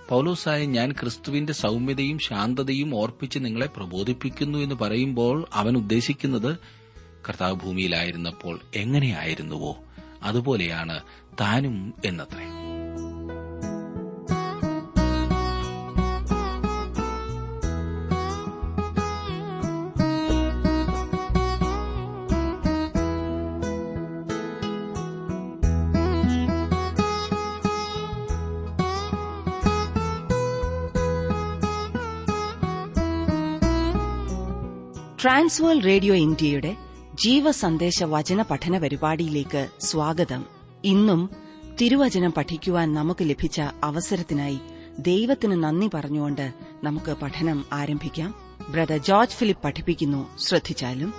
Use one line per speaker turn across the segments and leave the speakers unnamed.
പൌലോസായ ഞാൻ ക്രിസ്തുവിന്റെ സൗമ്യതയും ശാന്തതയും ഓർപ്പിച്ച് നിങ്ങളെ പ്രബോധിപ്പിക്കുന്നു എന്ന് പറയുമ്പോൾ അവൻ ഉദ്ദേശിക്കുന്നത് കർത്താവ് ഭൂമിയിലായിരുന്നപ്പോൾ എങ്ങനെയായിരുന്നുവോ അതുപോലെയാണ് താനും എന്നത്രേ
ട്രാൻസ്വേൾ റേഡിയോ ഇന്ത്യയുടെ ജീവസന്ദേശ വചന പഠന പരിപാടിയിലേക്ക് സ്വാഗതം ഇന്നും തിരുവചനം പഠിക്കുവാൻ നമുക്ക് ലഭിച്ച അവസരത്തിനായി ദൈവത്തിന് നന്ദി പറഞ്ഞുകൊണ്ട് നമുക്ക് പഠനം ആരംഭിക്കാം ബ്രദർ ജോർജ് ഫിലിപ്പ് പഠിപ്പിക്കുന്നു ശ്രദ്ധിച്ചാലും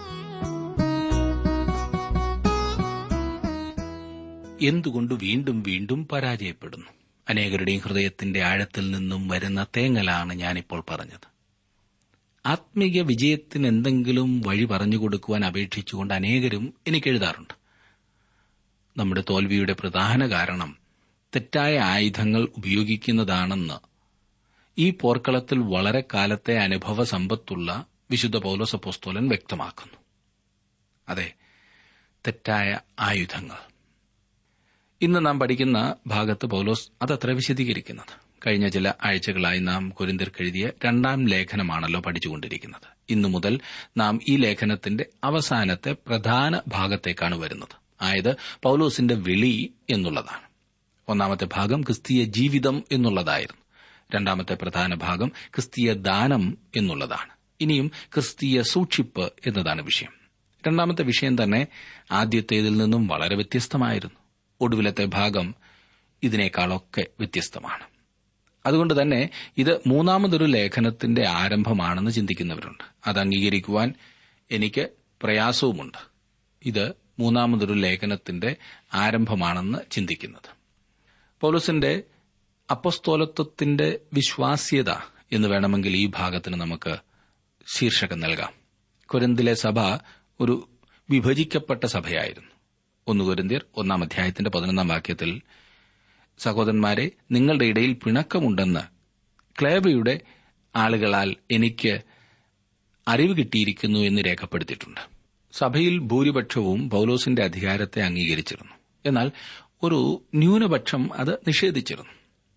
എന്തുകൊണ്ട് വീണ്ടും വീണ്ടും പരാജയപ്പെടുന്നു അനേകരുടെയും ഹൃദയത്തിന്റെ ആഴത്തിൽ നിന്നും വരുന്ന തേങ്ങലാണ് ഞാനിപ്പോൾ പറഞ്ഞത് ആത്മീയ വിജയത്തിന് എന്തെങ്കിലും വഴി പറഞ്ഞു കൊടുക്കുവാൻ അപേക്ഷിച്ചുകൊണ്ട് അനേകരും എനിക്ക് എഴുതാറുണ്ട് നമ്മുടെ തോൽവിയുടെ പ്രധാന കാരണം തെറ്റായ ആയുധങ്ങൾ ഉപയോഗിക്കുന്നതാണെന്ന് ഈ പോർക്കളത്തിൽ വളരെ കാലത്തെ അനുഭവ സമ്പത്തുള്ള വിശുദ്ധ പൌലോസപ്പോസ്തോലൻ വ്യക്തമാക്കുന്നു അതെ തെറ്റായ ആയുധങ്ങൾ ഇന്ന് നാം പഠിക്കുന്ന ഭാഗത്ത് പൌലോസ് അതത്ര വിശദീകരിക്കുന്നത് കഴിഞ്ഞ ചില ആഴ്ചകളായി നാം കുരിന്തിർക്കെഴുതിയ രണ്ടാം ലേഖനമാണല്ലോ പഠിച്ചുകൊണ്ടിരിക്കുന്നത് ഇന്നു മുതൽ നാം ഈ ലേഖനത്തിന്റെ അവസാനത്തെ പ്രധാന ഭാഗത്തേക്കാണ് വരുന്നത് ആയത് പൌലോസിന്റെ വിളി എന്നുള്ളതാണ് ഒന്നാമത്തെ ഭാഗം ക്രിസ്തീയ ജീവിതം എന്നുള്ളതായിരുന്നു രണ്ടാമത്തെ പ്രധാന ഭാഗം ക്രിസ്തീയ ദാനം എന്നുള്ളതാണ് ഇനിയും ക്രിസ്തീയ സൂക്ഷിപ്പ് എന്നതാണ് വിഷയം രണ്ടാമത്തെ വിഷയം തന്നെ ആദ്യത്തേതിൽ നിന്നും വളരെ വ്യത്യസ്തമായിരുന്നു ഒടുവിലത്തെ ഭാഗം ഇതിനേക്കാളൊക്കെ വ്യത്യസ്തമാണ് അതുകൊണ്ട് തന്നെ ഇത് മൂന്നാമതൊരു ലേഖനത്തിന്റെ ആരംഭമാണെന്ന് ചിന്തിക്കുന്നവരുണ്ട് അത് അംഗീകരിക്കുവാൻ എനിക്ക് പ്രയാസവുമുണ്ട് ഇത് മൂന്നാമതൊരു ലേഖനത്തിന്റെ ആരംഭമാണെന്ന് ചിന്തിക്കുന്നത് പൗലോസിന്റെ അപ്പസ്തോലത്വത്തിന്റെ വിശ്വാസ്യത എന്ന് വേണമെങ്കിൽ ഈ ഭാഗത്തിന് നമുക്ക് ശീർഷകം നൽകാം കൊരിന്തിലെ സഭ ഒരു വിഭജിക്കപ്പെട്ട സഭയായിരുന്നു ഒന്ന് കൊരിന്തിയർ ഒന്നാം അധ്യായത്തിന്റെ പതിനൊന്നാം വാക്യത്തിൽ സഹോദരന്മാരെ നിങ്ങളുടെ ഇടയിൽ പിണക്കമുണ്ടെന്ന് ക്ലേബയുടെ ആളുകളാൽ എനിക്ക് അറിവ് കിട്ടിയിരിക്കുന്നു എന്ന് രേഖപ്പെടുത്തിയിട്ടുണ്ട് സഭയിൽ ഭൂരിപക്ഷവും പൌലോസിന്റെ അധികാരത്തെ അംഗീകരിച്ചിരുന്നു എന്നാൽ ഒരു ന്യൂനപക്ഷം അത് നിഷേധിച്ചിരുന്നു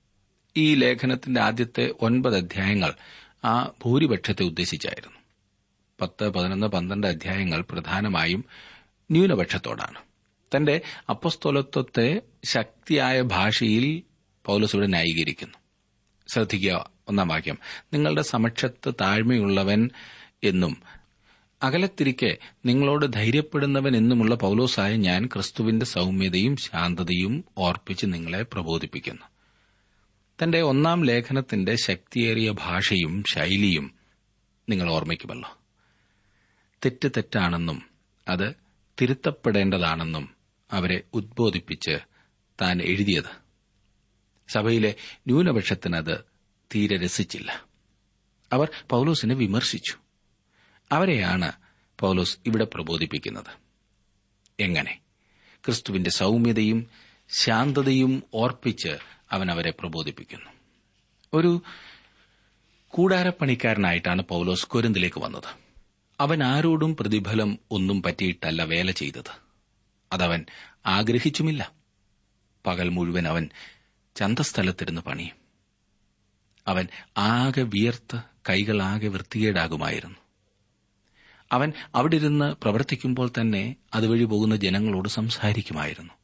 ഈ ലേഖനത്തിന്റെ ആദ്യത്തെ ഒൻപത് അധ്യായങ്ങൾ ആ ഭൂരിപക്ഷത്തെ ഉദ്ദേശിച്ചായിരുന്നു പത്ത് പതിനൊന്ന് പന്ത്രണ്ട് അധ്യായങ്ങൾ പ്രധാനമായും ന്യൂനപക്ഷത്തോടാണ് തന്റെ അപ്പസ്തോലത്വത്തെ ശക്തിയായ ഭാഷയിൽ പൌലോസ് ഇവിടെ ന്യായീകരിക്കുന്നു ശ്രദ്ധിക്കുക ഒന്നാം വാക്യം നിങ്ങളുടെ സമക്ഷത്ത് താഴ്മയുള്ളവൻ എന്നും അകലത്തിരിക്കെ നിങ്ങളോട് ധൈര്യപ്പെടുന്നവൻ എന്നുമുള്ള പൌലോസായ ഞാൻ ക്രിസ്തുവിന്റെ സൗമ്യതയും ശാന്തതയും ഓർപ്പിച്ച് നിങ്ങളെ പ്രബോധിപ്പിക്കുന്നു തന്റെ ഒന്നാം ലേഖനത്തിന്റെ ശക്തിയേറിയ ഭാഷയും ശൈലിയും നിങ്ങൾ ഓർമ്മിക്കുമല്ലോ തെറ്റ് തെറ്റാണെന്നും അത് തിരുത്തപ്പെടേണ്ടതാണെന്നും അവരെ ഉദ്ബോധിപ്പിച്ച് താൻ എഴുതിയത് സഭയിലെ ന്യൂനപക്ഷത്തിനത് തീരെ രസിച്ചില്ല അവർ പൌലോസിനെ വിമർശിച്ചു അവരെയാണ് പൌലോസ് ഇവിടെ പ്രബോധിപ്പിക്കുന്നത് എങ്ങനെ ക്രിസ്തുവിന്റെ സൗമ്യതയും ശാന്തതയും ഓർപ്പിച്ച് അവൻ അവരെ പ്രബോധിപ്പിക്കുന്നു ഒരു കൂടാരപ്പണിക്കാരനായിട്ടാണ് പൌലോസ് കൊരിന്തിലേക്ക് വന്നത് അവൻ ആരോടും പ്രതിഫലം ഒന്നും പറ്റിയിട്ടല്ല വേല ചെയ്തത് അതവൻ ആഗ്രഹിച്ചുമില്ല പകൽ മുഴുവൻ അവൻ ചന്തസ്ഥലത്തിരുന്ന് പണിയും അവൻ ആകെ വിയർത്ത് കൈകളാകെ വൃത്തികേടാകുമായിരുന്നു അവൻ അവിടെ ഇരുന്ന് പ്രവർത്തിക്കുമ്പോൾ തന്നെ അതുവഴി പോകുന്ന ജനങ്ങളോട് സംസാരിക്കുമായിരുന്നു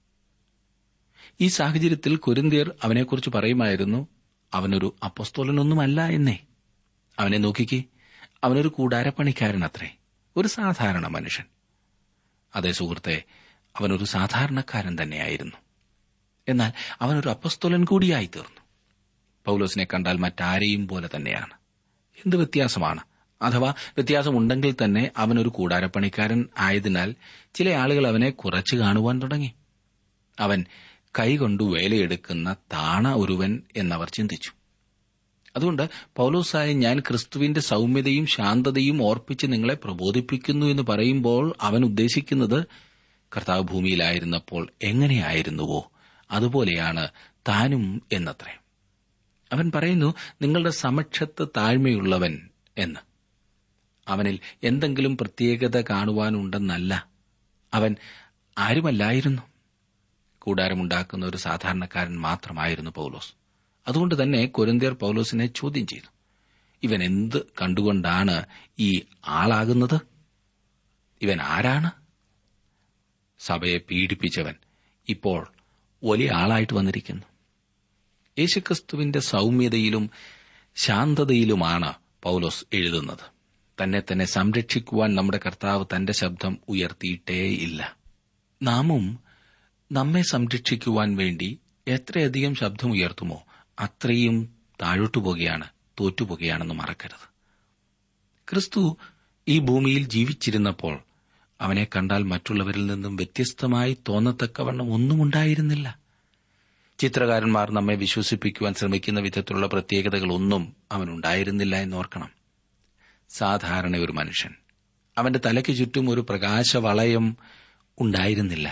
ഈ സാഹചര്യത്തിൽ കൊരിന്തിയർ അവനെക്കുറിച്ച് പറയുമായിരുന്നു അവനൊരു അപ്പസ്തോലനൊന്നുമല്ല എന്നേ അവനെ നോക്കിക്കേ അവനൊരു കൂടാരപ്പണിക്കാരനത്രേ ഒരു സാധാരണ മനുഷ്യൻ അതേ സുഹൃത്തെ അവനൊരു സാധാരണക്കാരൻ തന്നെയായിരുന്നു എന്നാൽ അവനൊരു അപ്പസ്തോലൻ കൂടിയായി തീർന്നു പൌലോസിനെ കണ്ടാൽ മറ്റാരെയും പോലെ തന്നെയാണ് എന്ത് വ്യത്യാസമാണ് അഥവാ വ്യത്യാസമുണ്ടെങ്കിൽ തന്നെ അവനൊരു കൂടാരപ്പണിക്കാരൻ ആയതിനാൽ ചില ആളുകൾ അവനെ കുറച്ചു കാണുവാൻ തുടങ്ങി അവൻ കൈകൊണ്ടു വേലയെടുക്കുന്ന താണ ഒരുവൻ എന്നവർ ചിന്തിച്ചു അതുകൊണ്ട് പൌലോസായ ഞാൻ ക്രിസ്തുവിന്റെ സൗമ്യതയും ശാന്തതയും ഓർപ്പിച്ച് നിങ്ങളെ പ്രബോധിപ്പിക്കുന്നു എന്ന് പറയുമ്പോൾ അവൻ ഉദ്ദേശിക്കുന്നത് കർത്താവ് ഭൂമിയിലായിരുന്നപ്പോൾ എങ്ങനെയായിരുന്നുവോ അതുപോലെയാണ് താനും എന്നത്രേ അവൻ പറയുന്നു നിങ്ങളുടെ സമക്ഷത്ത് താഴ്മയുള്ളവൻ എന്ന് അവനിൽ എന്തെങ്കിലും പ്രത്യേകത കാണുവാനുണ്ടെന്നല്ല അവൻ ആരുമല്ലായിരുന്നു കൂടാരമുണ്ടാക്കുന്ന ഒരു സാധാരണക്കാരൻ മാത്രമായിരുന്നു പൗലോസ് അതുകൊണ്ട് തന്നെ കൊരിന്തിയർ പൗലോസിനെ ചോദ്യം ചെയ്തു ഇവൻ എന്ത് കണ്ടുകൊണ്ടാണ് ഈ ആളാകുന്നത് ഇവൻ ആരാണ് സഭയെ പീഡിപ്പിച്ചവൻ ഇപ്പോൾ വലിയ ആളായിട്ട് വന്നിരിക്കുന്നു യേശുക്രിസ്തുവിന്റെ സൗമ്യതയിലും ശാന്തതയിലുമാണ് പൗലോസ് എഴുതുന്നത് തന്നെ തന്നെ സംരക്ഷിക്കുവാൻ നമ്മുടെ കർത്താവ് തന്റെ ശബ്ദം ഉയർത്തിയിട്ടേയില്ല നാമും നമ്മെ സംരക്ഷിക്കുവാൻ വേണ്ടി എത്രയധികം ശബ്ദം ഉയർത്തുമോ അത്രയും താഴോട്ടു പോകുകയാണ് തോറ്റുപോകുകയാണെന്ന് മറക്കരുത് ക്രിസ്തു ഈ ഭൂമിയിൽ ജീവിച്ചിരുന്നപ്പോൾ അവനെ കണ്ടാൽ മറ്റുള്ളവരിൽ നിന്നും വ്യത്യസ്തമായി തോന്നത്തക്കവണ്ണം ഒന്നും ഉണ്ടായിരുന്നില്ല ചിത്രകാരന്മാർ നമ്മെ വിശ്വസിപ്പിക്കുവാൻ ശ്രമിക്കുന്ന വിധത്തിലുള്ള പ്രത്യേകതകളൊന്നും അവനുണ്ടായിരുന്നില്ല എന്നോർക്കണം സാധാരണ ഒരു മനുഷ്യൻ അവന്റെ തലയ്ക്ക് ചുറ്റും ഒരു പ്രകാശവളയം ഉണ്ടായിരുന്നില്ല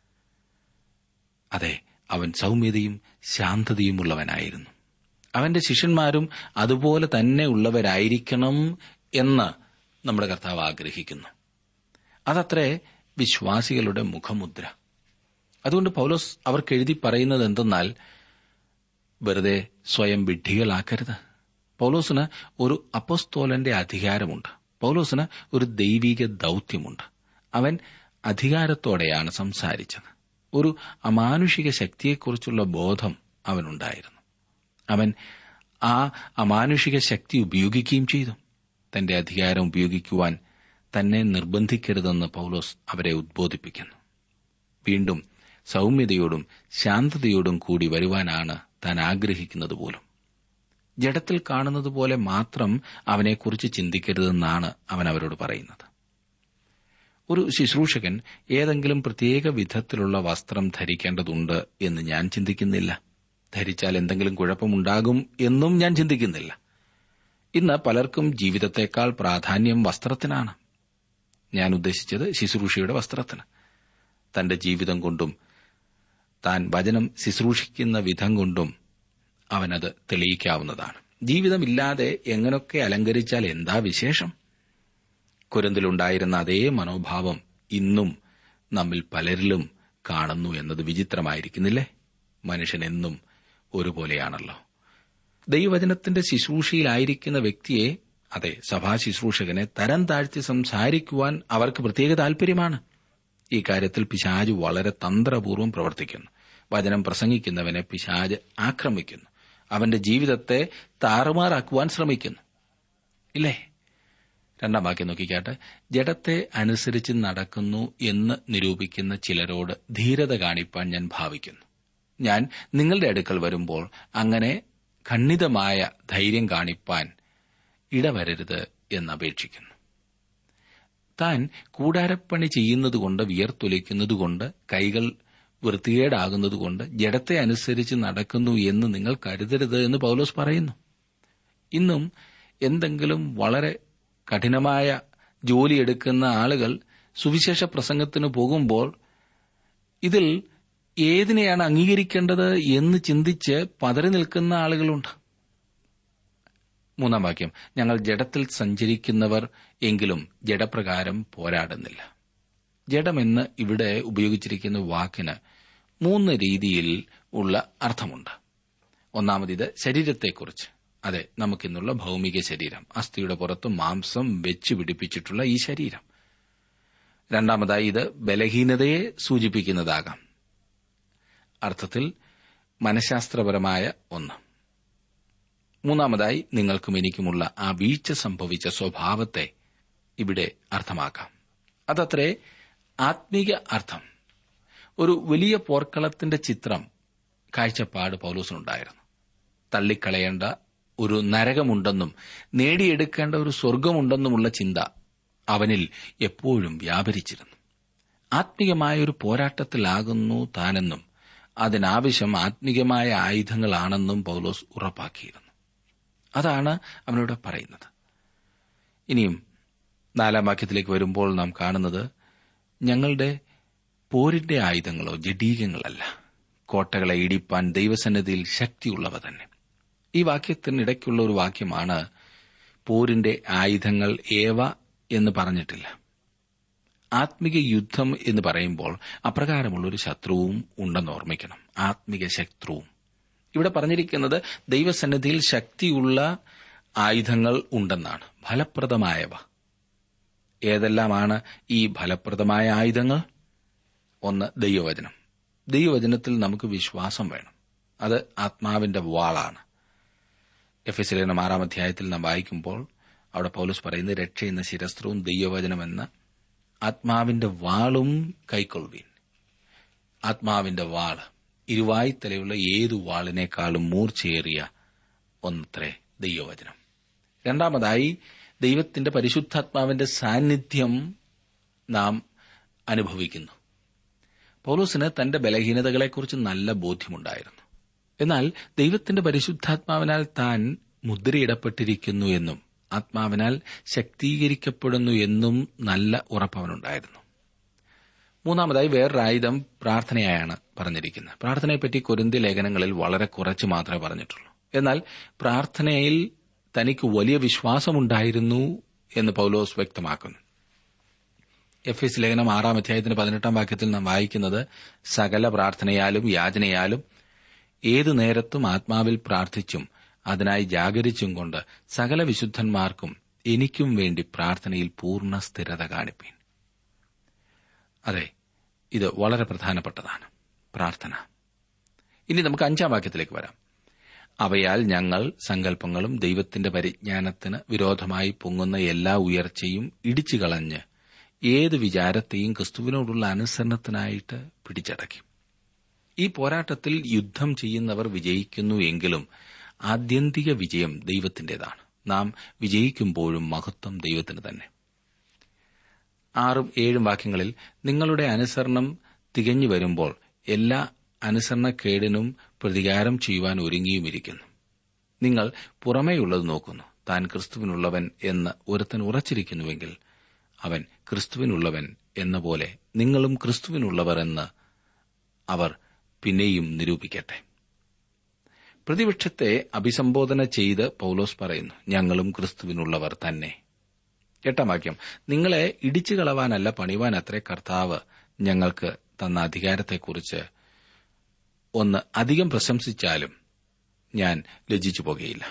അതെ അവൻ സൗമ്യതയും ശാന്തതയും ഉള്ളവനായിരുന്നു അവന്റെ ശിഷ്യന്മാരും അതുപോലെ തന്നെ ഉള്ളവരായിരിക്കണം എന്ന് നമ്മുടെ കർത്താവ് ആഗ്രഹിക്കുന്നു അതത്രേ വിശ്വാസികളുടെ മുഖമുദ്ര അതുകൊണ്ട് പൗലോസ് അവർക്ക് എഴുതി പറയുന്നത് എന്തെന്നാൽ വെറുതെ സ്വയം വിഡ്ഢികളാക്കരുത് പൗലോസിന് ഒരു അപ്പസ്തോലന്റെ അധികാരമുണ്ട് പൗലോസിന് ഒരു ദൈവിക ദൌത്യമുണ്ട് അവൻ അധികാരത്തോടെയാണ് സംസാരിച്ചത് ഒരു അമാനുഷിക ശക്തിയെക്കുറിച്ചുള്ള ബോധം അവനുണ്ടായിരുന്നു അവൻ ആ അമാനുഷിക ശക്തി ഉപയോഗിക്കുകയും ചെയ്തു തന്റെ അധികാരം ഉപയോഗിക്കുവാൻ തന്നെ നിർബന്ധിക്കരുതെന്ന് പൗലോസ് അവരെ ഉദ്ബോധിപ്പിക്കുന്നു വീണ്ടും സൗമ്യതയോടും ശാന്തതയോടും കൂടി വരുവാനാണ് താൻ ആഗ്രഹിക്കുന്നത് പോലും ജഡത്തിൽ കാണുന്നത് പോലെ മാത്രം അവനെക്കുറിച്ച് ചിന്തിക്കരുതെന്നാണ് അവൻ അവരോട് പറയുന്നത് ഒരു ശുശ്രൂഷകൻ ഏതെങ്കിലും പ്രത്യേക വിധത്തിലുള്ള വസ്ത്രം ധരിക്കേണ്ടതുണ്ട് എന്ന് ഞാൻ ചിന്തിക്കുന്നില്ല ധരിച്ചാൽ എന്തെങ്കിലും കുഴപ്പമുണ്ടാകും എന്നും ഞാൻ ചിന്തിക്കുന്നില്ല ഇന്ന് പലർക്കും ജീവിതത്തെക്കാൾ പ്രാധാന്യം വസ്ത്രത്തിനാണ് ഞാൻ ഉദ്ദേശിച്ചത് ശുശ്രൂഷയുടെ വസ്ത്രത്തിന് തന്റെ ജീവിതം കൊണ്ടും താൻ വചനം ശുശ്രൂഷിക്കുന്ന വിധം കൊണ്ടും അവനത് തെളിയിക്കാവുന്നതാണ് ജീവിതമില്ലാതെ എങ്ങനൊക്കെ അലങ്കരിച്ചാൽ എന്താ വിശേഷം കുരന്തിലുണ്ടായിരുന്ന അതേ മനോഭാവം ഇന്നും നമ്മിൽ പലരിലും കാണുന്നു എന്നത് വിചിത്രമായിരിക്കുന്നില്ലേ മനുഷ്യൻ എന്നും ഒരുപോലെയാണല്ലോ ദൈവവചനത്തിന്റെ ശുശ്രൂഷയിലായിരിക്കുന്ന വ്യക്തിയെ അതെ സഭാ ശുശ്രൂഷകനെ തരം താഴ്ത്തി സംസാരിക്കുവാൻ അവർക്ക് പ്രത്യേക താൽപര്യമാണ് ഈ കാര്യത്തിൽ പിശാജ് വളരെ തന്ത്രപൂർവ്വം പ്രവർത്തിക്കുന്നു വചനം പ്രസംഗിക്കുന്നവനെ പിശാജ് ആക്രമിക്കുന്നു അവന്റെ ജീവിതത്തെ താറുമാറാക്കുവാൻ ശ്രമിക്കുന്നു ഇല്ലേ രണ്ടാം വാക്യം നോക്കിക്കാട്ടെ ജഡത്തെ അനുസരിച്ച് നടക്കുന്നു എന്ന് നിരൂപിക്കുന്ന ചിലരോട് ധീരത കാണിപ്പാൻ ഞാൻ ഭാവിക്കുന്നു ഞാൻ നിങ്ങളുടെ അടുക്കൽ വരുമ്പോൾ അങ്ങനെ ഖണ്ഡിതമായ ധൈര്യം കാണിപ്പാൻ ഇടവരരുത് എന്നപേക്ഷിക്കുന്നു താൻ കൂടാരപ്പണി ചെയ്യുന്നതുകൊണ്ട് വിയർത്തൊലിക്കുന്നതുകൊണ്ട് കൈകൾ വൃത്തികേടാകുന്നതുകൊണ്ട് ജഡത്തെ അനുസരിച്ച് നടക്കുന്നു എന്ന് നിങ്ങൾ കരുതരുത് എന്ന് പൗലോസ് പറയുന്നു ഇന്നും എന്തെങ്കിലും വളരെ കഠിനമായ ജോലി എടുക്കുന്ന ആളുകൾ സുവിശേഷ പ്രസംഗത്തിന് പോകുമ്പോൾ ഇതിൽ ഏതിനെയാണ് അംഗീകരിക്കേണ്ടത് എന്ന് ചിന്തിച്ച് പതറി നിൽക്കുന്ന ആളുകളുണ്ട് മൂന്നാം വാക്യം ഞങ്ങൾ ജഡത്തിൽ സഞ്ചരിക്കുന്നവർ എങ്കിലും ജഡപ്രകാരം പോരാടുന്നില്ല ജഡമെന്ന് ഇവിടെ ഉപയോഗിച്ചിരിക്കുന്ന വാക്കിന് മൂന്ന് രീതിയിൽ ഉള്ള അർത്ഥമുണ്ട് ഒന്നാമത് ശരീരത്തെക്കുറിച്ച് അതെ നമുക്കിന്നുള്ള ഭൗമിക ശരീരം അസ്ഥിയുടെ പുറത്ത് മാംസം വെച്ച് പിടിപ്പിച്ചിട്ടുള്ള ഈ ശരീരം രണ്ടാമതായി ഇത് ബലഹീനതയെ സൂചിപ്പിക്കുന്നതാകാം അർത്ഥത്തിൽ മനഃശാസ്ത്രപരമായ ഒന്ന് മൂന്നാമതായി നിങ്ങൾക്കും എനിക്കുമുള്ള ആ വീഴ്ച സംഭവിച്ച സ്വഭാവത്തെ ഇവിടെ അർത്ഥമാക്കാം അതത്രേ ആത്മീക അർത്ഥം ഒരു വലിയ പോർക്കളത്തിന്റെ ചിത്രം കാഴ്ചപ്പാട് പൗലൂസിനുണ്ടായിരുന്നു തള്ളിക്കളയേണ്ട ഒരു നരകമുണ്ടെന്നും നേടിയെടുക്കേണ്ട ഒരു സ്വർഗമുണ്ടെന്നുമുള്ള ചിന്ത അവനിൽ എപ്പോഴും വ്യാപരിച്ചിരുന്നു ആത്മീകമായ ഒരു പോരാട്ടത്തിലാകുന്നു താനെന്നും അതിനാവശ്യം ആത്മീകമായ ആയുധങ്ങളാണെന്നും പൗലോസ് ഉറപ്പാക്കിയിരുന്നു അതാണ് അവനോട് പറയുന്നത് ഇനിയും നാലാം വാക്യത്തിലേക്ക് വരുമ്പോൾ നാം കാണുന്നത് ഞങ്ങളുടെ പോരിന്റെ ആയുധങ്ങളോ ജഡീകങ്ങളല്ല കോട്ടകളെ ഇടിപ്പാൻ ദൈവസന്നിധിയിൽ ശക്തിയുള്ളവ തന്നെ ഈ വാക്യത്തിനിടയ്ക്കുള്ള ഒരു വാക്യമാണ് പോരിന്റെ ആയുധങ്ങൾ ഏവ എന്ന് പറഞ്ഞിട്ടില്ല ആത്മിക യുദ്ധം എന്ന് പറയുമ്പോൾ അപ്രകാരമുള്ള ഒരു ശത്രുവും ഉണ്ടെന്ന് ഓർമ്മിക്കണം ആത്മിക ശത്രുവും ഇവിടെ പറഞ്ഞിരിക്കുന്നത് ദൈവസന്നിധിയിൽ ശക്തിയുള്ള ആയുധങ്ങൾ ഉണ്ടെന്നാണ് ഫലപ്രദമായവ ഏതെല്ലാമാണ് ഈ ഫലപ്രദമായ ആയുധങ്ങൾ ഒന്ന് ദൈവവചനം ദൈവവചനത്തിൽ നമുക്ക് വിശ്വാസം വേണം അത് ആത്മാവിന്റെ വാളാണ് എഫ് എസ് ലേനം ആറാം അധ്യായത്തിൽ നാം വായിക്കുമ്പോൾ അവിടെ പൗലോസ് പറയുന്നത് രക്ഷ എന്ന ശിരസ്ത്രവും ദൈവവചനമെന്ന ആത്മാവിന്റെ വാളും കൈക്കൊള്ളുവീൻ ആത്മാവിന്റെ വാള് ഇരുവായ്ത്തലയുള്ള ഏതു വാളിനേക്കാളും മൂർച്ചയേറിയ ഒന്നത്രേ ദൈവവചനം രണ്ടാമതായി ദൈവത്തിന്റെ പരിശുദ്ധാത്മാവിന്റെ സാന്നിധ്യം നാം അനുഭവിക്കുന്നു പൗലോസിന് തന്റെ ബലഹീനതകളെക്കുറിച്ച് നല്ല ബോധ്യമുണ്ടായിരുന്നു എന്നാൽ ദൈവത്തിന്റെ പരിശുദ്ധാത്മാവിനാൽ താൻ മുദ്രയിടപ്പെട്ടിരിക്കുന്നു എന്നും ആത്മാവിനാൽ ശക്തീകരിക്കപ്പെടുന്നു എന്നും നല്ല ഉറപ്പവനുണ്ടായിരുന്നു മൂന്നാമതായി വേറൊരു ആയുധം പ്രാർത്ഥനയായാണ് പറഞ്ഞിരിക്കുന്നത് പ്രാർത്ഥനയെപ്പറ്റി കൊരിന്തി ലേഖനങ്ങളിൽ വളരെ കുറച്ച് മാത്രമേ പറഞ്ഞിട്ടുള്ളൂ എന്നാൽ പ്രാർത്ഥനയിൽ തനിക്ക് വലിയ വിശ്വാസമുണ്ടായിരുന്നു എന്ന് പൗലോസ് വ്യക്തമാക്കുന്നു എഫ് എസ് ലേഖനം ആറാം അധ്യായത്തിന്റെ പതിനെട്ടാം വാക്യത്തിൽ നാം വായിക്കുന്നത് സകല പ്രാർത്ഥനയാലും യാചനയാലും ഏതു നേരത്തും ആത്മാവിൽ പ്രാർത്ഥിച്ചും അതിനായി ജാഗരിച്ചും കൊണ്ട് സകല വിശുദ്ധന്മാർക്കും എനിക്കും വേണ്ടി പ്രാർത്ഥനയിൽ പൂർണ്ണ സ്ഥിരത കാണിപ്പീൻ അതെ ഇത് വളരെ പ്രധാനപ്പെട്ടതാണ് പ്രാർത്ഥന ഇനി നമുക്ക് അഞ്ചാം വാക്യത്തിലേക്ക് വരാം അവയാൽ ഞങ്ങൾ സങ്കല്പങ്ങളും ദൈവത്തിന്റെ പരിജ്ഞാനത്തിന് വിരോധമായി പൊങ്ങുന്ന എല്ലാ ഉയർച്ചയും ഇടിച്ചു കളഞ്ഞ് ഏത് വിചാരത്തെയും ക്രിസ്തുവിനോടുള്ള അനുസരണത്തിനായിട്ട് പിടിച്ചടക്കി ഈ പോരാട്ടത്തിൽ യുദ്ധം ചെയ്യുന്നവർ വിജയിക്കുന്നു എങ്കിലും ആത്യന്തിക വിജയം ദൈവത്തിന്റേതാണ് നാം വിജയിക്കുമ്പോഴും മഹത്വം ദൈവത്തിന് തന്നെ ആറും ഏഴും വാക്യങ്ങളിൽ നിങ്ങളുടെ അനുസരണം തികഞ്ഞു വരുമ്പോൾ എല്ലാ അനുസരണക്കേടിനും പ്രതികാരം ചെയ്യുവാൻ ഒരുങ്ങിയുമിരിക്കുന്നു നിങ്ങൾ പുറമേയുള്ളത് നോക്കുന്നു താൻ ക്രിസ്തുവിനുള്ളവൻ എന്ന് ഒരുത്തൻ ഉറച്ചിരിക്കുന്നുവെങ്കിൽ അവൻ ക്രിസ്തുവിനുള്ളവൻ എന്ന പോലെ നിങ്ങളും ക്രിസ്തുവിനുള്ളവർ എന്ന് അവർ പിന്നെയും നിരൂപിക്കട്ടെ പ്രതിപക്ഷത്തെ അഭിസംബോധന ചെയ്ത് പൌലോസ് പറയുന്നു ഞങ്ങളും ക്രിസ്തുവിനുള്ളവർ തന്നെ എട്ടാം വാക്യം നിങ്ങളെ ഇടിച്ചു കളവാനല്ല പണിവാൻ അത്രേ കർത്താവ് ഞങ്ങൾക്ക് തന്ന അധികാരത്തെക്കുറിച്ച് ഒന്ന് അധികം പ്രശംസിച്ചാലും ഞാൻ ലജ്ജിച്ചു പോകുകയില്ല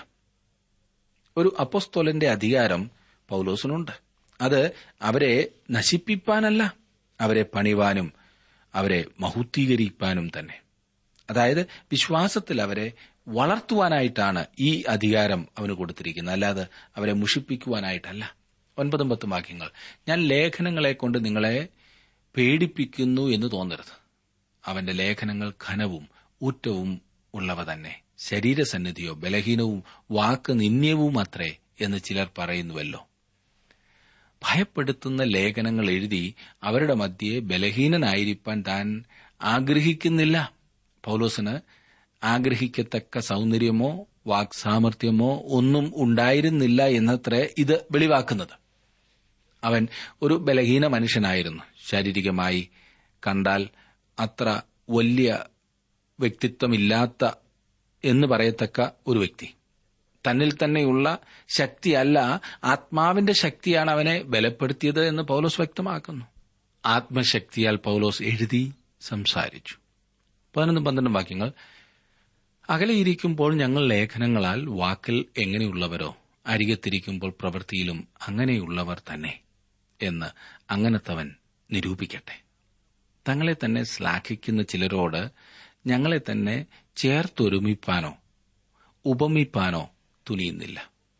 ഒരു അപ്പോസ്തോലന്റെ അധികാരം പൌലോസിനുണ്ട് അത് അവരെ നശിപ്പിപ്പാനല്ല അവരെ പണിവാനും അവരെ മഹൂത്തീകരിക്കാനും തന്നെ അതായത് വിശ്വാസത്തിൽ അവരെ വളർത്തുവാനായിട്ടാണ് ഈ അധികാരം അവന് കൊടുത്തിരിക്കുന്നത് അല്ലാതെ അവരെ മുഷിപ്പിക്കുവാനായിട്ടല്ല ഒൻപതും പത്തും വാക്യങ്ങൾ ഞാൻ ലേഖനങ്ങളെ കൊണ്ട് നിങ്ങളെ പേടിപ്പിക്കുന്നു എന്ന് തോന്നരുത് അവന്റെ ലേഖനങ്ങൾ ഘനവും ഊറ്റവും ഉള്ളവ തന്നെ ശരീരസന്നിധിയോ ബലഹീനവും വാക്ക് നിന്ദ്യവും അത്രേ എന്ന് ചിലർ പറയുന്നുവല്ലോ ഭയപ്പെടുത്തുന്ന ലേഖനങ്ങൾ എഴുതി അവരുടെ മധ്യേ ബലഹീനനായിരിക്കാൻ താൻ ആഗ്രഹിക്കുന്നില്ല പൌലോസിന് ആഗ്രഹിക്കത്തക്ക സൗന്ദര്യമോ വാക്സാമർത്ഥ്യമോ ഒന്നും ഉണ്ടായിരുന്നില്ല എന്നത്രേ ഇത് വെളിവാക്കുന്നത് അവൻ ഒരു ബലഹീന മനുഷ്യനായിരുന്നു ശാരീരികമായി കണ്ടാൽ അത്ര വലിയ വ്യക്തിത്വമില്ലാത്ത എന്ന് പറയത്തക്ക ഒരു വ്യക്തി തന്നിൽ തന്നെയുള്ള ശക്തിയല്ല ആത്മാവിന്റെ ശക്തിയാണ് അവനെ ബലപ്പെടുത്തിയത് എന്ന് പൗലോസ് വ്യക്തമാക്കുന്നു ആത്മശക്തിയാൽ പൗലോസ് എഴുതി സംസാരിച്ചു പതിനൊന്നും പന്ത്രണ്ടും വാക്യങ്ങൾ അകലെയിരിക്കുമ്പോൾ ഞങ്ങൾ ലേഖനങ്ങളാൽ വാക്കിൽ എങ്ങനെയുള്ളവരോ അരികത്തിരിക്കുമ്പോൾ പ്രവൃത്തിയിലും അങ്ങനെയുള്ളവർ തന്നെ എന്ന് അങ്ങനത്തവൻ നിരൂപിക്കട്ടെ തങ്ങളെ തന്നെ ശ്ലാഘിക്കുന്ന ചിലരോട് ഞങ്ങളെ തന്നെ ചേർത്തൊരുമിപ്പാനോ ഉപമിപ്പാനോ തുനിയുന്നില്ല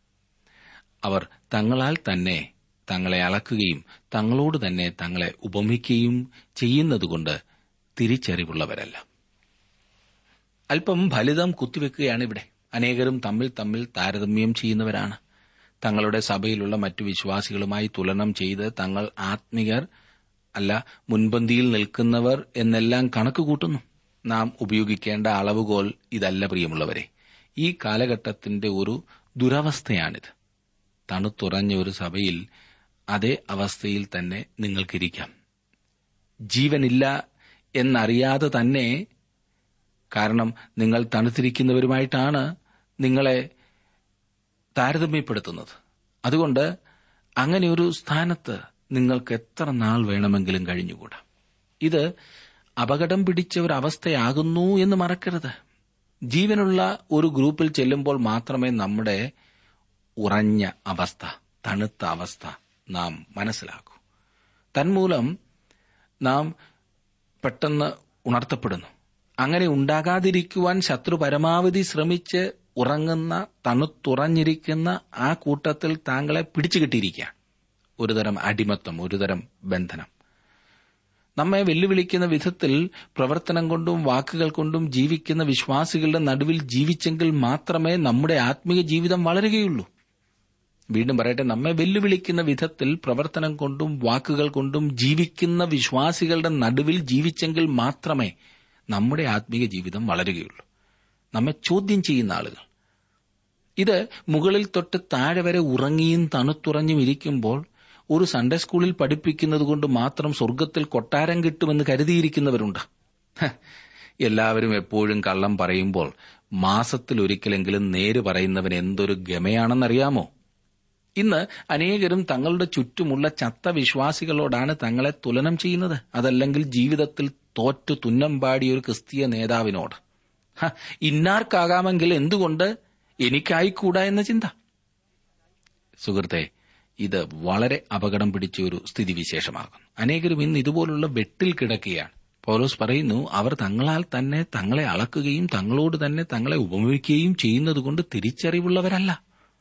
അവർ തങ്ങളാൽ തന്നെ തങ്ങളെ അളക്കുകയും തങ്ങളോട് തന്നെ തങ്ങളെ ഉപമിക്കുകയും ചെയ്യുന്നതുകൊണ്ട് തിരിച്ചറിവുള്ളവരല്ല അല്പം ഫലിതം കുത്തിവെക്കുകയാണ് ഇവിടെ അനേകരും തമ്മിൽ തമ്മിൽ താരതമ്യം ചെയ്യുന്നവരാണ് തങ്ങളുടെ സഭയിലുള്ള മറ്റു വിശ്വാസികളുമായി തുലനം ചെയ്ത് തങ്ങൾ ആത്മികർ അല്ല മുൻപന്തിയിൽ നിൽക്കുന്നവർ എന്നെല്ലാം കണക്ക് കൂട്ടുന്നു നാം ഉപയോഗിക്കേണ്ട അളവുകോൽ ഇതല്ല പ്രിയമുള്ളവരെ ഈ കാലഘട്ടത്തിന്റെ ഒരു ദുരവസ്ഥയാണിത് തണുത്തുറഞ്ഞ ഒരു സഭയിൽ അതേ അവസ്ഥയിൽ തന്നെ നിങ്ങൾക്കിരിക്കാം ജീവനില്ല എന്നറിയാതെ തന്നെ കാരണം നിങ്ങൾ തണുത്തിരിക്കുന്നവരുമായിട്ടാണ് നിങ്ങളെ താരതമ്യപ്പെടുത്തുന്നത് അതുകൊണ്ട് അങ്ങനെ ഒരു സ്ഥാനത്ത് നിങ്ങൾക്ക് എത്ര നാൾ വേണമെങ്കിലും കഴിഞ്ഞുകൂടാ ഇത് അപകടം പിടിച്ച ഒരു അവസ്ഥയാകുന്നു എന്ന് മറക്കരുത് ജീവനുള്ള ഒരു ഗ്രൂപ്പിൽ ചെല്ലുമ്പോൾ മാത്രമേ നമ്മുടെ ഉറഞ്ഞ അവസ്ഥ തണുത്ത അവസ്ഥ നാം മനസ്സിലാക്കൂ തന്മൂലം നാം പെട്ടെന്ന് ഉണർത്തപ്പെടുന്നു അങ്ങനെ ഉണ്ടാകാതിരിക്കുവാൻ ശത്രു പരമാവധി ശ്രമിച്ച് ഉറങ്ങുന്ന തണുത്തുറഞ്ഞിരിക്കുന്ന ആ കൂട്ടത്തിൽ താങ്കളെ പിടിച്ചുകിട്ടിയിരിക്കുകയാണ് ഒരുതരം അടിമത്തം ഒരുതരം ബന്ധനം നമ്മെ വെല്ലുവിളിക്കുന്ന വിധത്തിൽ പ്രവർത്തനം കൊണ്ടും വാക്കുകൾ കൊണ്ടും ജീവിക്കുന്ന വിശ്വാസികളുടെ നടുവിൽ ജീവിച്ചെങ്കിൽ മാത്രമേ നമ്മുടെ ആത്മീയ ജീവിതം വളരുകയുള്ളൂ വീണ്ടും പറയട്ടെ നമ്മെ വെല്ലുവിളിക്കുന്ന വിധത്തിൽ പ്രവർത്തനം കൊണ്ടും വാക്കുകൾ കൊണ്ടും ജീവിക്കുന്ന വിശ്വാസികളുടെ നടുവിൽ ജീവിച്ചെങ്കിൽ മാത്രമേ നമ്മുടെ ആത്മീയ ജീവിതം വളരുകയുള്ളൂ നമ്മെ ചോദ്യം ചെയ്യുന്ന ആളുകൾ ഇത് മുകളിൽ തൊട്ട് താഴെ വരെ ഉറങ്ങിയും തണുത്തുറഞ്ഞും ഇരിക്കുമ്പോൾ ഒരു സൺഡേ സ്കൂളിൽ പഠിപ്പിക്കുന്നത് കൊണ്ട് മാത്രം സ്വർഗത്തിൽ കൊട്ടാരം കിട്ടുമെന്ന് കരുതിയിരിക്കുന്നവരുണ്ട് ഹ, എല്ലാവരും എപ്പോഴും കള്ളം പറയുമ്പോൾ മാസത്തിൽ ഒരിക്കലെങ്കിലും നേര് പറയുന്നവൻ എന്തൊരു ഗമയാണെന്നറിയാമോ ഇന്ന് അനേകരും തങ്ങളുടെ ചുറ്റുമുള്ള ചത്ത വിശ്വാസികളോടാണ് തങ്ങളെ തുലനം ചെയ്യുന്നത് അതല്ലെങ്കിൽ ജീവിതത്തിൽ തോറ്റു തുന്നം പാടിയ ഒരു ക്രിസ്തീയ നേതാവിനോട് ഹ, ഇന്നാർക്കാകാമെങ്കിൽ എന്തുകൊണ്ട് എനിക്കായിക്കൂടാ എന്ന ചിന്ത സുഹൃത്തെ ഇത് വളരെ അപകടം പിടിച്ച ഒരു സ്ഥിതിവിശേഷമാകുന്നു അനേകരും ഇന്ന് ഇതുപോലുള്ള വെട്ടിൽ കിടക്കുകയാണ് പൗലോസ് പറയുന്നു അവർ തങ്ങളാൽ തന്നെ തങ്ങളെ അളക്കുകയും തങ്ങളോട് തന്നെ തങ്ങളെ ഉപമിക്കുകയും ചെയ്യുന്നതുകൊണ്ട് തിരിച്ചറിവുള്ളവരല്ല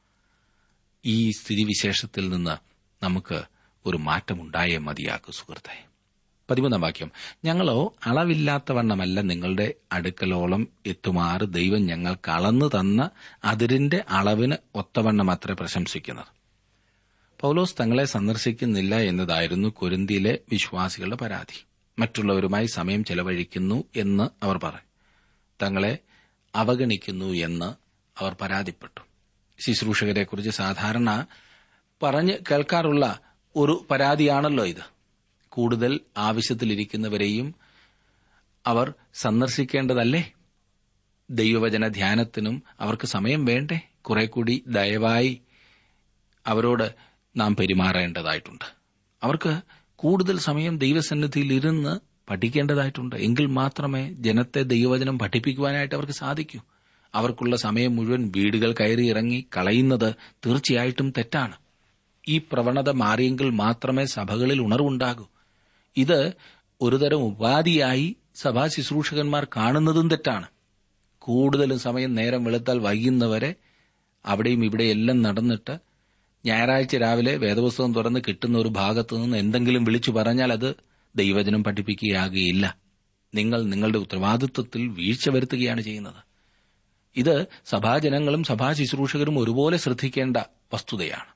ഈ സ്ഥിതിവിശേഷത്തിൽ നിന്ന് നമുക്ക് ഒരു മാറ്റമുണ്ടായേ മതിയാക്കൂ സുഹൃത്തെ പതിമൂന്നാം വാക്യം ഞങ്ങളോ അളവില്ലാത്ത വണ്ണമല്ല നിങ്ങളുടെ അടുക്കലോളം എത്തുമാറ് ദൈവം ഞങ്ങൾക്ക് അളന്നു തന്ന അതിരിന്റെ അളവിന് ഒത്തവണ്ണം അത്ര പ്രശംസിക്കുന്നത് പൗലോസ് തങ്ങളെ സന്ദർശിക്കുന്നില്ല എന്നതായിരുന്നു കൊരിന്തിയിലെ വിശ്വാസികളുടെ പരാതി മറ്റുള്ളവരുമായി സമയം ചെലവഴിക്കുന്നു എന്ന് അവർ പറഞ്ഞു തങ്ങളെ അവഗണിക്കുന്നു എന്ന് അവർ പരാതിപ്പെട്ടു ശുശ്രൂഷകരെക്കുറിച്ച് സാധാരണ പറഞ്ഞ് കേൾക്കാറുള്ള ഒരു പരാതിയാണല്ലോ ഇത് കൂടുതൽ ആവശ്യത്തിലിരിക്കുന്നവരെയും അവർ സന്ദർശിക്കേണ്ടതല്ലേ ദൈവവചന ധ്യാനത്തിനും അവർക്ക് സമയം വേണ്ടേ കുറെ കൂടി ദയവായി അവരോട് നാം പെരുമാറേണ്ടതായിട്ടുണ്ട് അവർക്ക് കൂടുതൽ സമയം ദൈവസന്നിധിയിൽ ഇരുന്ന് പഠിക്കേണ്ടതായിട്ടുണ്ട് എങ്കിൽ മാത്രമേ ജനത്തെ ദൈവവചനം പഠിപ്പിക്കുവാനായിട്ട് അവർക്ക് സാധിക്കൂ അവർക്കുള്ള സമയം മുഴുവൻ വീടുകൾ കയറി ഇറങ്ങി കളയുന്നത് തീർച്ചയായിട്ടും തെറ്റാണ് ഈ പ്രവണത മാറിയെങ്കിൽ മാത്രമേ സഭകളിൽ ഉണർവുണ്ടാകൂ ഇത് ഒരുതരം ഉപാധിയായി സഭാ ശുശ്രൂഷകന്മാർ കാണുന്നതും തെറ്റാണ് കൂടുതലും സമയം നേരം വെളുത്താൽ വൈകുന്നവരെ അവിടെയും ഇവിടെയെല്ലാം നടന്നിട്ട് ഞായറാഴ്ച രാവിലെ വേദപുസ്തകം തുറന്ന് കിട്ടുന്ന ഒരു ഭാഗത്തു നിന്ന് എന്തെങ്കിലും വിളിച്ചു പറഞ്ഞാൽ അത് ദൈവജനം പഠിപ്പിക്കുകയാകുകയില്ല നിങ്ങൾ നിങ്ങളുടെ ഉത്തരവാദിത്വത്തിൽ വീഴ്ച വരുത്തുകയാണ് ചെയ്യുന്നത് ഇത് സഭാജനങ്ങളും സഭാ ശുശ്രൂഷകരും ഒരുപോലെ ശ്രദ്ധിക്കേണ്ട വസ്തുതയാണ്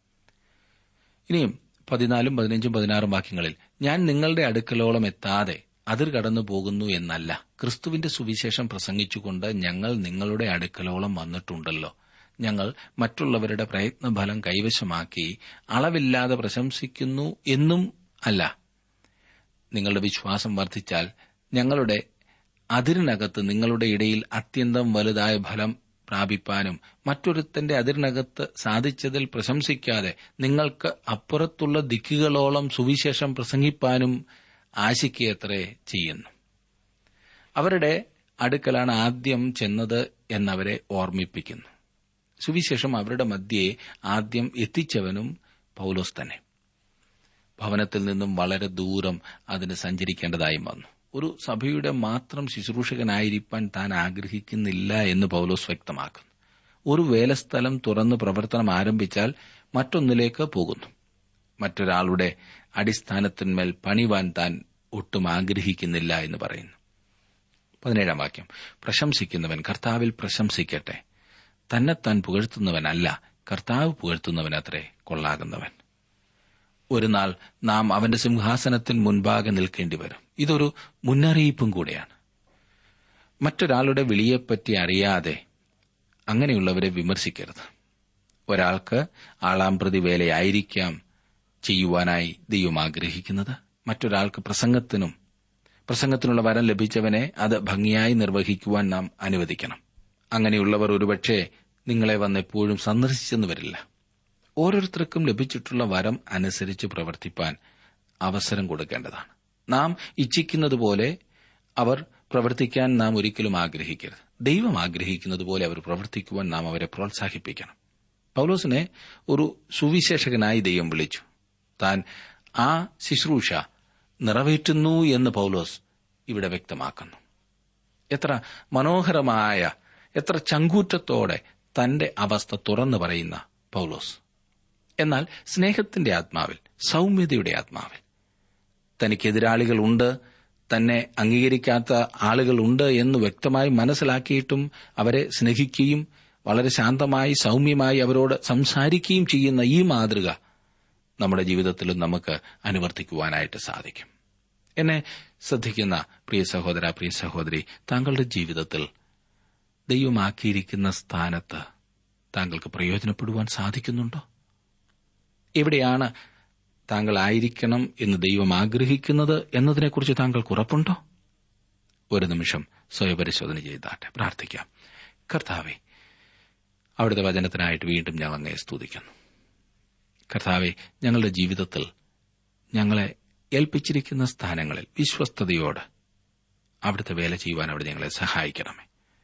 ഇനിയും പതിനാലും പതിനഞ്ചും പതിനാറും വാക്യങ്ങളിൽ ഞാൻ നിങ്ങളുടെ അടുക്കലോളം എത്താതെ അതിർ കടന്നു പോകുന്നു എന്നല്ല ക്രിസ്തുവിന്റെ സുവിശേഷം പ്രസംഗിച്ചുകൊണ്ട് ഞങ്ങൾ നിങ്ങളുടെ അടുക്കലോളം വന്നിട്ടുണ്ടല്ലോ ഞങ്ങൾ മറ്റുള്ളവരുടെ പ്രയത്നഫലം കൈവശമാക്കി അളവില്ലാതെ പ്രശംസിക്കുന്നു എന്നും അല്ല നിങ്ങളുടെ വിശ്വാസം വർദ്ധിച്ചാൽ ഞങ്ങളുടെ അതിരിനകത്ത് നിങ്ങളുടെ ഇടയിൽ അത്യന്തം വലുതായ ഫലം പ്രാപിപ്പാനും മറ്റൊരുത്തന്റെ അതിരിനകത്ത് സാധിച്ചതിൽ പ്രശംസിക്കാതെ നിങ്ങൾക്ക് അപ്പുറത്തുള്ള ദിക്കുകളോളം സുവിശേഷം പ്രസംഗിപ്പാനും ആശിക്കയത്രേ ചെയ്യുന്നു അവരുടെ അടുക്കലാണ് ആദ്യം ചെന്നത് എന്നവരെ ഓർമ്മിപ്പിക്കുന്നു സുവിശേഷം അവരുടെ മധ്യേ ആദ്യം എത്തിച്ചവനും പൗലോസ് തന്നെ ഭവനത്തിൽ നിന്നും വളരെ ദൂരം അതിന് സഞ്ചരിക്കേണ്ടതായും വന്നു ഒരു സഭയുടെ മാത്രം ശുശ്രൂഷകനായിരിക്കാൻ താൻ ആഗ്രഹിക്കുന്നില്ല എന്ന് പൗലോസ് വ്യക്തമാക്കുന്നു ഒരു വേലസ്ഥലം തുറന്ന് പ്രവർത്തനം ആരംഭിച്ചാൽ മറ്റൊന്നിലേക്ക് പോകുന്നു മറ്റൊരാളുടെ അടിസ്ഥാനത്തിന്മേൽ പണിവാൻ താൻ ഒട്ടും ആഗ്രഹിക്കുന്നില്ല എന്ന് പറയുന്നു പതിനേഴാം വാക്യം പ്രശംസിക്കുന്നവൻ കർത്താവിൽ പ്രശംസിക്കട്ടെ തന്നെത്താൻ പുകഴ്ത്തുന്നവനല്ല കർത്താവ് പുകഴ്ത്തുന്നവനത്രേ കൊള്ളാകുന്നവൻ ഒരു നാൾ നാം അവന്റെ സിംഹാസനത്തിന് മുൻപാകെ നിൽക്കേണ്ടി വരും ഇതൊരു മുന്നറിയിപ്പും കൂടെയാണ് മറ്റൊരാളുടെ വിളിയെപ്പറ്റി അറിയാതെ അങ്ങനെയുള്ളവരെ വിമർശിക്കരുത് ഒരാൾക്ക് ആളാം പ്രതി വേലയായിരിക്കാം ചെയ്യുവാനായി ദൈവം ആഗ്രഹിക്കുന്നത് മറ്റൊരാൾക്ക് പ്രസംഗത്തിനും പ്രസംഗത്തിനുള്ള വരം ലഭിച്ചവനെ അത് ഭംഗിയായി നിർവഹിക്കുവാൻ നാം അനുവദിക്കണം അങ്ങനെയുള്ളവർ ഒരുപക്ഷെ നിങ്ങളെ വന്ന് എപ്പോഴും സന്ദർശിച്ചെന്ന് വരില്ല ഓരോരുത്തർക്കും ലഭിച്ചിട്ടുള്ള വരം അനുസരിച്ച് പ്രവർത്തിപ്പാൻ അവസരം കൊടുക്കേണ്ടതാണ് നാം ഇച്ഛിക്കുന്നതുപോലെ അവർ പ്രവർത്തിക്കാൻ നാം ഒരിക്കലും ആഗ്രഹിക്കരുത് ദൈവം ആഗ്രഹിക്കുന്നത് പോലെ അവർ പ്രവർത്തിക്കുവാൻ നാം അവരെ പ്രോത്സാഹിപ്പിക്കണം പൗലോസിനെ ഒരു സുവിശേഷകനായി ദൈവം വിളിച്ചു താൻ ആ ശുശ്രൂഷ നിറവേറ്റുന്നു എന്ന് പൗലോസ് ഇവിടെ വ്യക്തമാക്കുന്നു എത്ര മനോഹരമായ എത്ര ചങ്കൂറ്റത്തോടെ തന്റെ അവസ്ഥ തുറന്നു പറയുന്ന പൗലോസ് എന്നാൽ സ്നേഹത്തിന്റെ ആത്മാവിൽ സൗമ്യതയുടെ ആത്മാവിൽ തനിക്കെതിരാളികളുണ്ട് തന്നെ അംഗീകരിക്കാത്ത ആളുകളുണ്ട് എന്ന് വ്യക്തമായി മനസ്സിലാക്കിയിട്ടും അവരെ സ്നേഹിക്കുകയും വളരെ ശാന്തമായി സൗമ്യമായി അവരോട് സംസാരിക്കുകയും ചെയ്യുന്ന ഈ മാതൃക നമ്മുടെ ജീവിതത്തിലും നമുക്ക് അനുവർത്തിക്കുവാനായിട്ട് സാധിക്കും എന്നെ ശ്രദ്ധിക്കുന്ന പ്രിയ സഹോദര പ്രിയ സഹോദരി താങ്കളുടെ ജീവിതത്തിൽ ദൈവമാക്കിയിരിക്കുന്ന സ്ഥാനത്ത് താങ്കൾക്ക് പ്രയോജനപ്പെടുവാൻ സാധിക്കുന്നുണ്ടോ എവിടെയാണ് താങ്കൾ ആയിരിക്കണം എന്ന് ദൈവം ആഗ്രഹിക്കുന്നത് എന്നതിനെക്കുറിച്ച് താങ്കൾക്ക് ഉറപ്പുണ്ടോ ഒരു നിമിഷം സ്വയപരിശോധന ചെയ്താട്ടെ പ്രാർത്ഥിക്കാം കർത്താവെ അവിടുത്തെ വചനത്തിനായിട്ട് വീണ്ടും ഞങ്ങൾ അങ്ങേ സ്തുതിക്കുന്നു കർത്താവെ ഞങ്ങളുടെ ജീവിതത്തിൽ ഞങ്ങളെ ഏൽപ്പിച്ചിരിക്കുന്ന സ്ഥാനങ്ങളിൽ വിശ്വസ്തയോട് അവിടുത്തെ വേല ചെയ്യുവാൻ അവിടെ ഞങ്ങളെ സഹായിക്കണമേ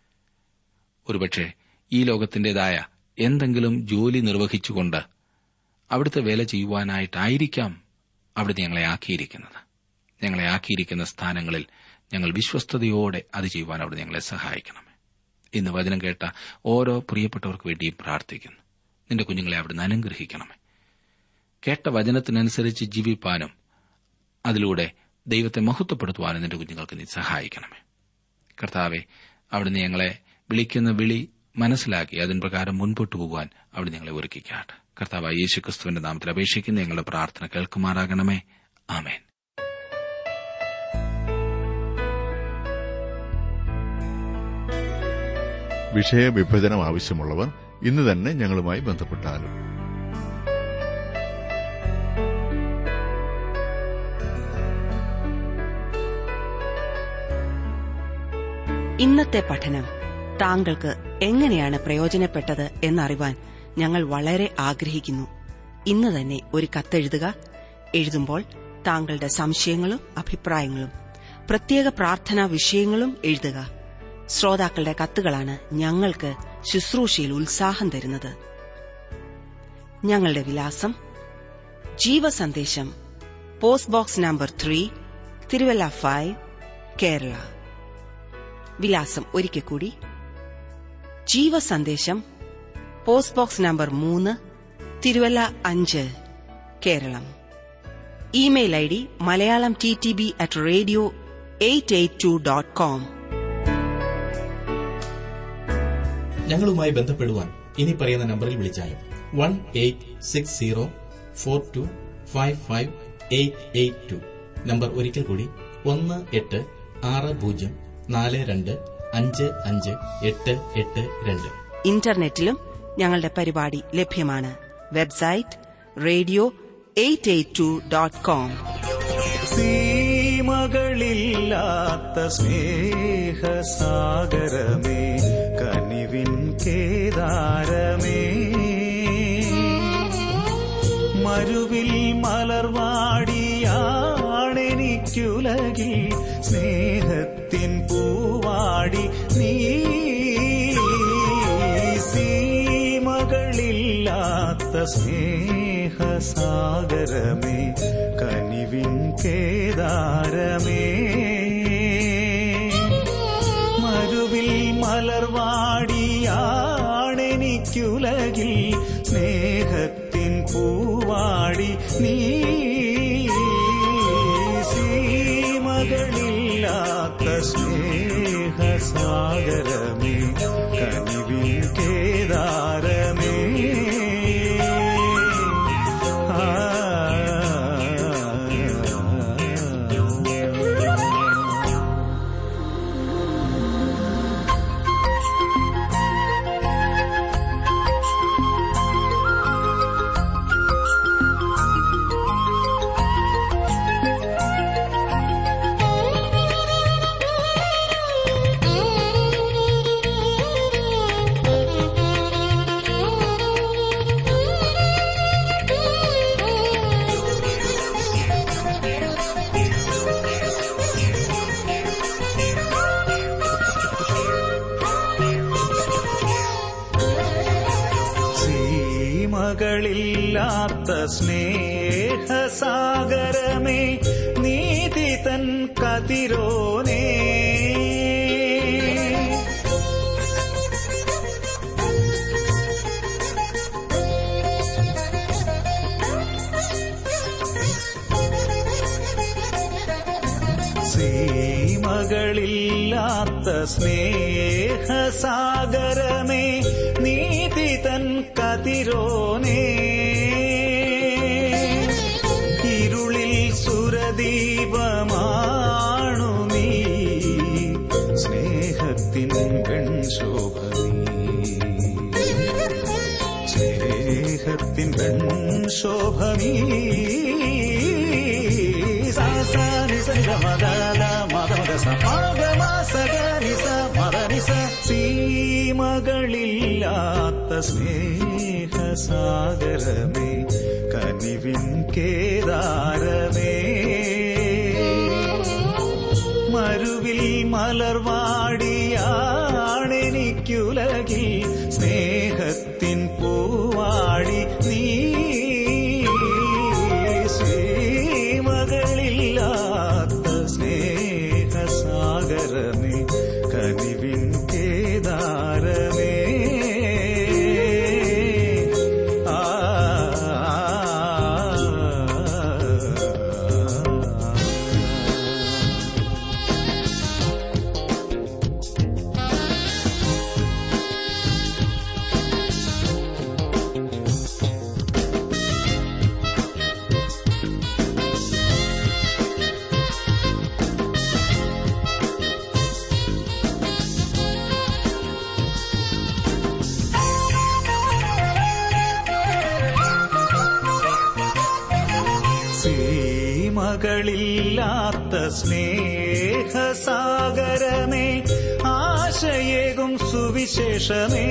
ഒരുപക്ഷെ ഈ ലോകത്തിന്റേതായ എന്തെങ്കിലും ജോലി നിർവഹിച്ചുകൊണ്ട് അവിടുത്തെ വേല ചെയ്യുവാനായിട്ടായിരിക്കാം അവിടെ ഞങ്ങളെ ആക്കിയിരിക്കുന്നത് ഞങ്ങളെ ആക്കിയിരിക്കുന്ന സ്ഥാനങ്ങളിൽ ഞങ്ങൾ വിശ്വസ്തയോടെ അത് ചെയ്യുവാൻ അവിടെ ഞങ്ങളെ സഹായിക്കണമേ ഇന്ന് വചനം കേട്ട ഓരോ പ്രിയപ്പെട്ടവർക്ക് വേണ്ടിയും പ്രാർത്ഥിക്കുന്നു നിന്റെ കുഞ്ഞുങ്ങളെ അവിടുന്ന് അനുഗ്രഹിക്കണമേ കേട്ട വചനത്തിനനുസരിച്ച് ജീവിപ്പാനും അതിലൂടെ ദൈവത്തെ മഹത്വപ്പെടുത്തുവാനും നിന്റെ കുഞ്ഞുങ്ങൾക്ക് നീ സഹായിക്കണമേ കർത്താവെ അവിടുന്ന് ഞങ്ങളെ വിളിക്കുന്ന വിളി മനസ്സിലാക്കി അതിന് പ്രകാരം മുൻപോട്ട് പോകുവാൻ അവിടെ ഞങ്ങളെ ഒരുക്കിക്കാട്ട് കർത്താവ് യേശു ക്രിസ്തുവിന്റെ നാമത്തിൽ അപേക്ഷിക്കുന്ന ഞങ്ങളുടെ പ്രാർത്ഥന കേൾക്കുമാറാകണമേ ആമേൻ
വിഷയവിഭജനം ആവശ്യമുള്ളവർ ഇന്ന് തന്നെ ഞങ്ങളുമായി ബന്ധപ്പെട്ടാലും
ഇന്നത്തെ പഠനം താങ്കൾക്ക് എങ്ങനെയാണ് പ്രയോജനപ്പെട്ടത് എന്നറിവാൻ ഞങ്ങൾ വളരെ ആഗ്രഹിക്കുന്നു ഇന്ന് തന്നെ ഒരു കത്തെഴുതുക എഴുതുമ്പോൾ താങ്കളുടെ സംശയങ്ങളും അഭിപ്രായങ്ങളും പ്രത്യേക പ്രാർത്ഥനാ വിഷയങ്ങളും എഴുതുക ശ്രോതാക്കളുടെ കത്തുകളാണ് ഞങ്ങൾക്ക് ശുശ്രൂഷയിൽ ഉത്സാഹം തരുന്നത് ഞങ്ങളുടെ വിലാസം Jeevasandesham post box number three Thiruvalla five Kerala വിലാസം ഒരിക്കൽ കൂടി ജീവസന്ദേശം പോസ്റ്റ് ബോക്സ് നമ്പർ മൂന്ന് തിരുവല്ല അഞ്ച് Keralam email I D Malayalam T T B at radio eight eight two dot com
ഞങ്ങളുമായി ബന്ധപ്പെടുവാൻ ഇനി പറയുന്ന നമ്പറിൽ വിളിച്ചാലും one eight six zero four two five five eight eight two number ഒരിക്കൽ കൂടി ഒന്ന് എട്ട് ആറ് പൂജ്യം നാല് രണ്ട് അഞ്ച് അഞ്ച് എട്ട് എട്ട് രണ്ട്
ഇന്റർനെറ്റിലും ഞങ്ങളുടെ പരിപാടി ലഭ്യമാണ് website radio eight eight two dot com
സീമകളില്ലാത്ത സ്നേഹസാഗരമേ കനിവിൻ കേദാരമേ മരുവിൽ മലർവാടിയാണെനിക്കുലകിൽ സ്നേഹത്തിൻ പൂവാടി നീ സീമകളില്ലാത്ത സ്നേഹസാഗരമേ കനിവിൻ കേദാരമേ മരുവിൽ മലർവാടിയാണെനിക്കുലകിൽ സ്നേഹത്തിൻ പൂവാടി നീ സീമകളില്ലാത്ത സ്നേഹസാഗരമേ കനിവിൻ കേദാരമേ ആ സീമകളില്ലാത്ത സ്നേഹസാഗരമേ നീതി തൻ കതിരോനേ സീമകളില്ലാത്ത സ്നേഹസാഗരമേ നീതി തൻ കതിരോനേ ഇരുളിൽ സുരദീപമാണു നീ സ്നേഹത്തിൻ പെൺശോഭനീ സ്നേഹത്തിൻ പെൺശോഭനീ സാസാനി സംഗമദാല മദമദസ മദമസഗനിസ മദനിസ സീമകളില്ലാത്ത സ്നേഹസാഗരമേ കനിവിൻ കേദാരമേ മരുവിൽ മലർവാടിയാണെനിക്കുലകിൽ സ്നേഹത്തിൻ പൂവാടി നീ ശ്രീമകളില്ലാത്ത സ്നേഹസാഗരമേ കനിവിൻ കേദാരമേ ആ സീമകളില്ലാത്ത സ്നേഹസാഗരമേ ആശയേകും സുവിശേഷമേ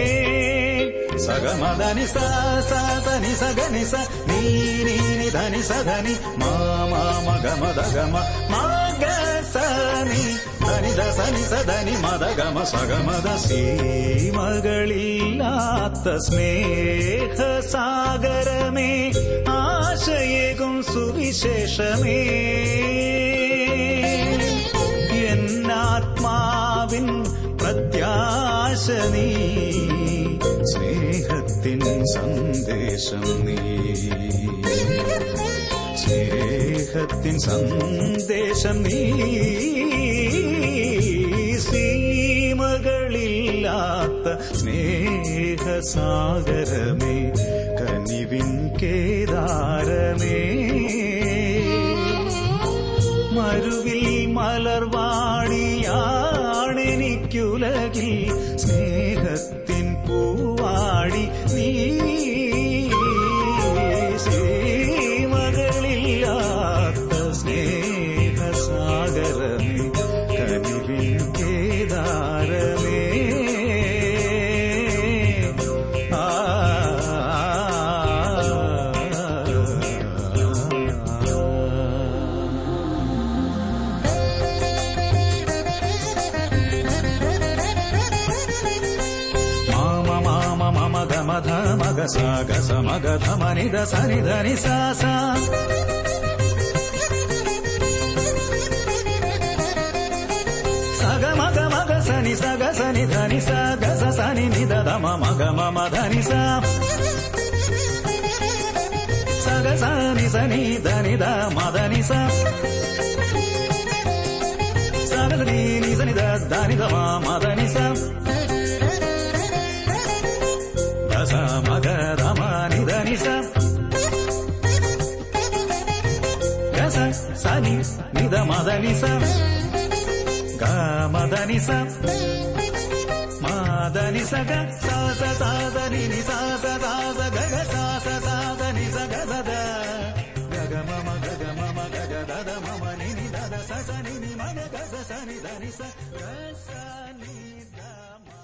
സഗമദനി സനി സഗനി സ നീ നീ നി ധനി സധനി മാമ മഗമ ദഗമ മഗ സനി ധനി ദനി സധനി മദഗമ സഗമദ സീമകളില്ലാത്ത സ്നേഹസാഗരമേ ആശയേകും സുവിശേഷമേ എന്നാത്മാവിൻ പ്രത്യാശ നീ സ്നേഹത്തിൻ സന്ദേശം നീ സ്നേഹത്തിൻ സന്ദേശം നീ സീമകളില്ലാത്ത സ്നേഹസാഗരമേ കനിവിൻ കേദാരമേ മരുവിൽ മലർവാടിയാണെനിക്കുലകിൽ സ്നേഹത്തിൻ പൂവാടി നീ സീമകളില്ലാത്ത സ്നേഹസാഗരമേ കനിവിൻ കേദാരമേ ആ మామ మామ మమ గమ ధ మగ స గ స మగ ధ మని ద స ని ధ ని సా సా సగ మగ మగ స ని స గ స ని ధ ని స గ స స ని ని ద ద మ మగ మమ ధ ని స సగ స ని స ని ధ ని ద మ ధ ని స సగ స ని ని స ని ద ద ని ద మ మ ధ ని స దశ మగ రమ నిద నిస గస సని నిద మద నిస గ మద నిస మద నిస గ స స స ద ని ని స స స స గ గ స స స ద ని స గ ద ద గ గ మ మ గ గ మ మ గ గ ద ద మ మ ని ని ద ద స స ని ని మ గ గ స స ని ద ని స గ స ని ద మ